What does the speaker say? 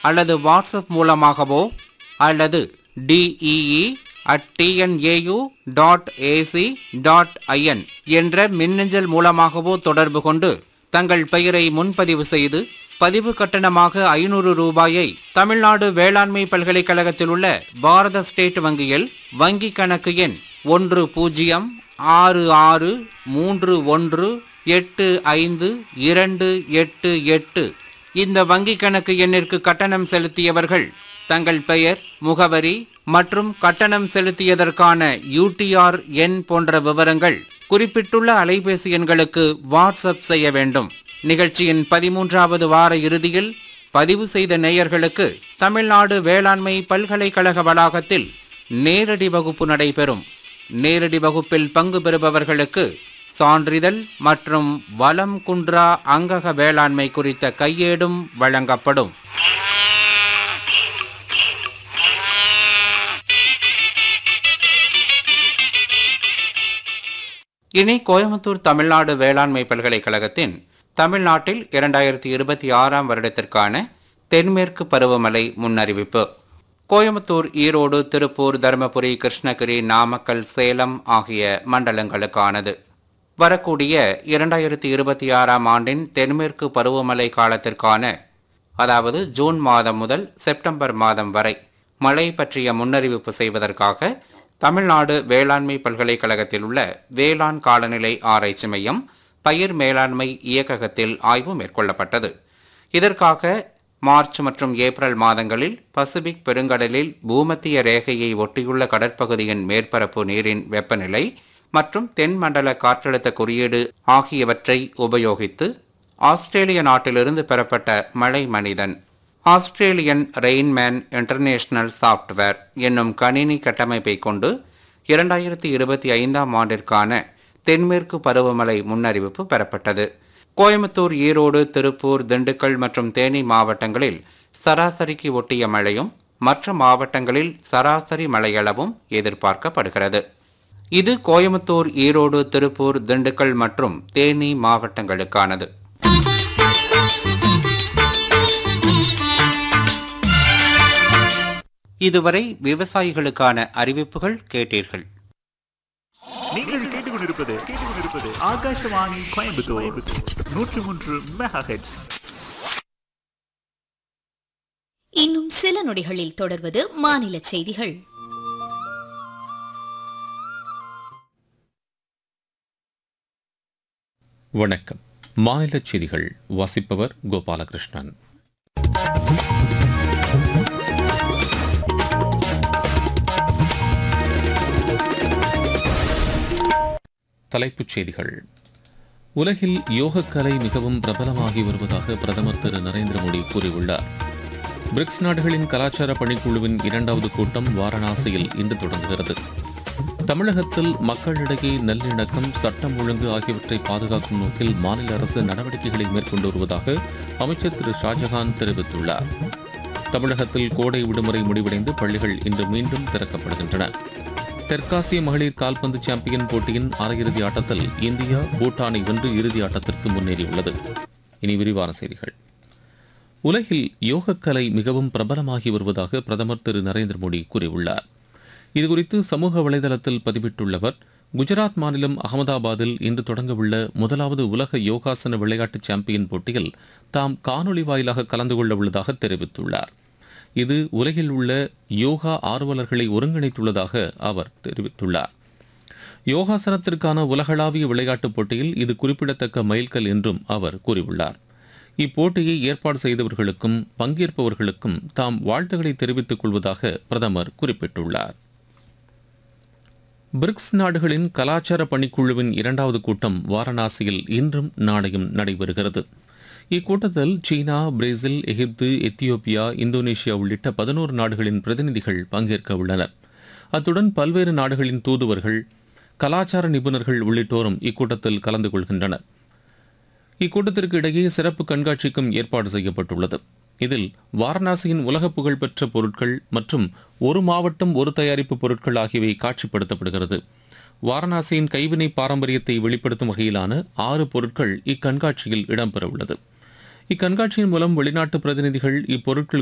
அல்லது வாட்ஸ்அப் மூலமாகவோ அல்லது DEE at TNAU dot AC dot IN என்ற மின்னஞ்சல் மூலமாகவோ தொடர்பு கொண்டு தங்கள் பெயரை முன்பதிவு செய்து பதிவு கட்டணமாக ஐநூறு ரூபாயை தமிழ்நாடு வேளாண்மை பல்கலைக்கழகத்தில் உள்ள பாரத ஸ்டேட் வங்கியில் வங்கி கணக்கு எண் ஒன்று பூஜ்ஜியம் ஆறு ஆறு மூன்று ஒன்று எட்டு ஐந்து இரண்டு எட்டு எட்டு இந்த வங்கி கணக்கு எண்ணிற்கு கட்டணம் செலுத்தியவர்கள் தங்கள் பெயர் முகவரி மற்றும் கட்டணம் செலுத்தியதற்கான யூடிஆர் எண் போன்ற விவரங்கள் குறிப்பிட்டுள்ள அலைபேசி எண்களுக்கு வாட்ஸ்அப் செய்ய வேண்டும் நிகழ்ச்சியின் பதிமூன்றாவது வார இறுதியில் பதிவு செய்த நேயர்களுக்கு தமிழ்நாடு வேளாண்மை பல்கலைக்கழக வளாகத்தில் நேரடி வகுப்பு நடைபெறும் நேரடி வகுப்பில் பங்கு பெறுபவர்களுக்கு சான்றிதழ் மற்றும் வலம் குன்றா அங்கக வேளாண்மை குறித்த கையேடும் வழங்கப்படும் இனி கோயம்புத்தூர் தமிழ்நாடு வேளாண்மை பல்கலைக்கழகத்தின் தமிழ்நாட்டில் இரண்டாயிரத்தி இருபத்தி ஆறாம் வருடத்திற்கான தென்மேற்கு பருவமழை முன்னறிவிப்பு கோயம்புத்தூர் ஈரோடு திருப்பூர் தருமபுரி கிருஷ்ணகிரி நாமக்கல் சேலம் ஆகிய மண்டலங்களுக்கானது வரக்கூடிய இரண்டாயிரத்தி இருபத்தி ஆறாம் ஆண்டின் தென்மேற்கு பருவமழை காலத்திற்கான அதாவது ஜூன் மாதம் முதல் செப்டம்பர் மாதம் வரை மழை பற்றிய முன்னறிவிப்பு செய்வதற்காக தமிழ்நாடு வேளாண்மை பல்கலைக்கழகத்தில் உள்ள வேளாண் காலநிலை ஆராய்ச்சி மையம் பயிர் மேலாண்மை இயக்ககத்தில் ஆய்வு மேற்கொள்ளப்பட்டது இதற்காக மார்ச் மற்றும் ஏப்ரல் மாதங்களில் பசிபிக் பெருங்கடலில் பூமத்திய ரேகையை ஒட்டியுள்ள கடற்பகுதியின் மேற்பரப்பு நீரின் வெப்பநிலை மற்றும் தென்மண்டல காற்றழுத்த குறியீடு ஆகியவற்றை உபயோகித்து ஆஸ்திரேலிய நாட்டிலிருந்து பெறப்பட்ட மழை மனிதன் ஆஸ்திரேலியன் ரெயின்மேன் இன்டர்நேஷனல் சாஃப்ட்வேர் என்னும் கணினி கட்டமைப்பை கொண்டு இரண்டாயிரத்தி இருபத்தி ஐந்தாம் ஆண்டிற்கான தென்மேற்கு பருவமழை முன்னறிவிப்பு பெறப்பட்டது கோயம்புத்தூர் ஈரோடு திருப்பூர் திண்டுக்கல் மற்றும் தேனி மாவட்டங்களில் சராசரிக்கு ஒட்டிய மழையும் மற்ற மாவட்டங்களில் சராசரி மழையளவும் எதிர்பார்க்கப்படுகிறது இது கோயம்புத்தூர் ஈரோடு திருப்பூர் திண்டுக்கல் மற்றும் தேனி மாவட்டங்களுக்கானது இதுவரை விவசாயிகளுக்கான அறிவிப்புகள் கேட்டீர்கள் நீங்கள் கேட்டுக்கொண்டிருப்பது கேட்டுக்கொண்டிருப்பது ஆகாஷவாணி கோயம்புத்தூர் நூற்றி மூன்று மெகா ஹெட்ஸ் இன்னும் சில நொடிகளில் தொடர்வது மாநில செய்திகள் வணக்கம் மாநில செய்திகள் வாசிப்பவர் கோபாலகிருஷ்ணன் தலைப்புச் செய்திகள் உலகில் யோகக்கலை மிகவும் பிரபலமாகி வருவதாக பிரதமர் திரு நரேந்திர மோடி கூறியுள்ளார் பிரிக்ஸ் நாடுகளின் கலாச்சார பணிக்குழுவின் இரண்டாவது கூட்டம் வாரணாசியில் இன்று தொடங்குகிறது தமிழகத்தில் மக்களிடையே நல்லிணக்கம் சட்டம் ஒழுங்கு ஆகியவற்றை பாதுகாக்கும் நோக்கில் மாநில அரசு நடவடிக்கைகளை மேற்கொண்டு வருவதாக அமைச்சர் திரு ஷாஜகான் தெரிவித்துள்ளார் தமிழகத்தில் கோடை விடுமுறை முடிவடைந்து பள்ளிகள் இன்று மீண்டும் திறக்கப்படுகின்றன தெற்காசிய மகளிர் கால்பந்து சாம்பியன் போட்டியின் அரையிறுதி ஆட்டத்தில் இந்தியா பூட்டானை வென்று இறுதி ஆட்டத்திற்கு முன்னேறியுள்ளது இனி விரிவான செய்திகள் உலகில் யோகக்கலை மிகவும் பிரபலமாகி வருவதாக பிரதமர் திரு நரேந்திர மோடி கூறியுள்ளார் இதுகுறித்து சமூக வலைதளத்தில் பதிவிட்டுள்ளவர் குஜராத் மாநிலம் அகமதாபாத்தில் இன்று தொடங்கவுள்ள முதலாவது உலக யோகாசன விளையாட்டு சாம்பியன் போட்டியில் தாம் காணொலி வாயிலாக கலந்து கொள்ள உள்ளதாக தெரிவித்துள்ளார் இது உலகில் உள்ள யோகா ஆர்வலர்களை ஒருங்கிணைத்துள்ளதாக அவர் தெரிவித்துள்ளார் யோகாசனத்திற்கான உலகளாவிய விளையாட்டுப் போட்டியில் இது குறிப்பிடத்தக்க மைல்கல் என்றும் அவர் கூறியுள்ளார் இப்போட்டியை ஏற்பாடு செய்தவர்களுக்கும் பங்கேற்பவர்களுக்கும் தாம் வாழ்த்துக்களை தெரிவித்துக் கொள்வதாக பிரதமர் குறிப்பிட்டுள்ளார் பிரிக்ஸ் நாடுகளின் கலாச்சார பணிக்குழுவின் இரண்டாவது கூட்டம் வாரணாசியில் இன்றும் நாளையும் நடைபெறுகிறது இக்கூட்டத்தில் China Brazil Egypt Ethiopia Indonesia உள்ளிட்ட பதினோரு நாடுகளின் பிரதிநிதிகள் பங்கேற்க உள்ளனர் அத்துடன் பல்வேறு நாடுகளின் தூதுவர்கள் கலாச்சார நிபுணர்கள் உள்ளிட்டோரும் இக்கூட்டத்தில் கலந்து கொள்கின்றனர் இக்கூட்டத்திற்கு இடையே சிறப்பு கண்காட்சிக்கும் ஏற்பாடு செய்யப்பட்டுள்ளது இதில் வாரணாசியின் உலக புகழ்பெற்ற பொருட்கள் மற்றும் ஒரு மாவட்டம் ஒரு தயாரிப்பு பொருட்கள் ஆகியவை காட்சிப்படுத்தப்படுகிறது வாரணாசியின் கைவினை பாரம்பரியத்தை வெளிப்படுத்தும் வகையிலான ஆறு பொருட்கள் இக்கண்காட்சியில் இடம்பெற உள்ளது இக்கண்காட்சியின் மூலம் வெளிநாட்டு பிரதிநிதிகள் இப்பொருட்கள்